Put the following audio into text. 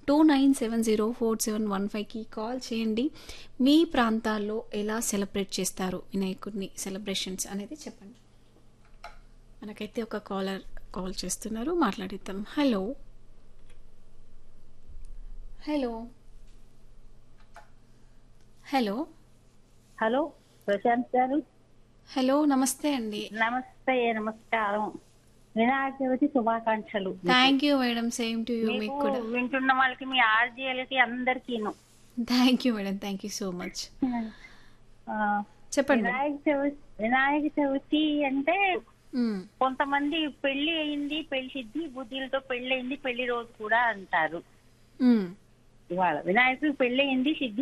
Two nine seven zero four seven one ఫైవ్కి call చేయండి మీ ప్రాంతాల్లో ఎలా సెలబ్రేట్ చేస్తారు వినాయకుడిని సెలబ్రేషన్స్ అనేది చెప్పండి మనకైతే ఒక కాలర్ కాల్ చేస్తున్నారు మాట్లాడిద్దాం hello hello hello hello Prashanth గారు హలో నమస్తే అండి నమస్తే నమస్కారం వినాయక చవితి శుభాకాంక్షలు thank you madam same to you మీకు మీకు కూడా వింటున్న వాళ్ళకి మీ ఆర్జీలకి అందరికీను thank you madam thank you so much ఆ, చెప్పండి వినాయక చవితి వినాయక చవితి అంటే మ్మ్. కొంతమంది పెళ్లి అయింది పెళ్లి సిద్ధి బుద్ధిలతో పెళ్లి అయింది పెళ్లి రోజు కూడా అంటారు మ్మ్. ఇవాళ వినాయకుడికి పెళ్లి అయింది సిద్ధి